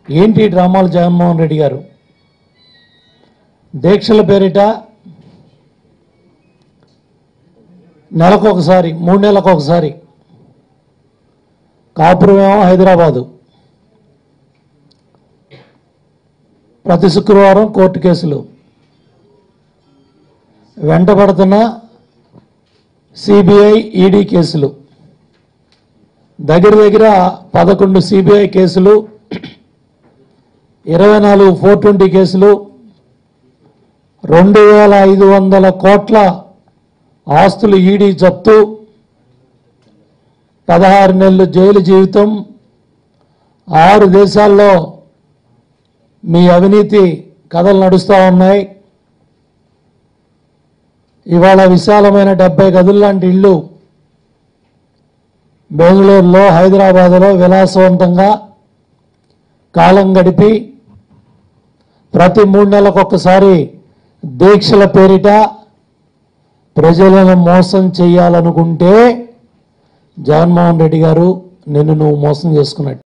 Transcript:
ఏంటి ఈ డ్రామాలు జగన్మోహన్ రెడ్డి గారు దీక్షల పేరిట నెలకు ఒకసారి మూడు నెలలకు ఒకసారి కాపురమేమో హైదరాబాదు ప్రతి శుక్రవారం కోర్టు కేసులు వెంటబడుతున్న సిబిఐ ఈడీ కేసులు దగ్గర దగ్గర పదకొండు సిబిఐ కేసులు ఇరవై నాలుగు ఫోర్ ట్వంటీ కేసులు రెండు వేల ఐదు వందల కోట్ల ఆస్తులు ఈడీ జప్తు పదహారు నెలలు జైలు జీవితం ఆరు దేశాల్లో మీ అవినీతి కథలు నడుస్తూ ఉన్నాయి ఇవాళ విశాలమైన డెబ్బై గదుల లాంటి ఇళ్ళు బెంగళూరులో హైదరాబాదులో విలాసవంతంగా కాలం గడిపి ప్రతి మూడు నెలలకు ఒక్కసారి దీక్షల పేరిట ప్రజలను మోసం చేయాలనుకుంటే జగన్మోహన్ రెడ్డి గారు నిన్ను నువ్వు మోసం చేసుకున్నట్టు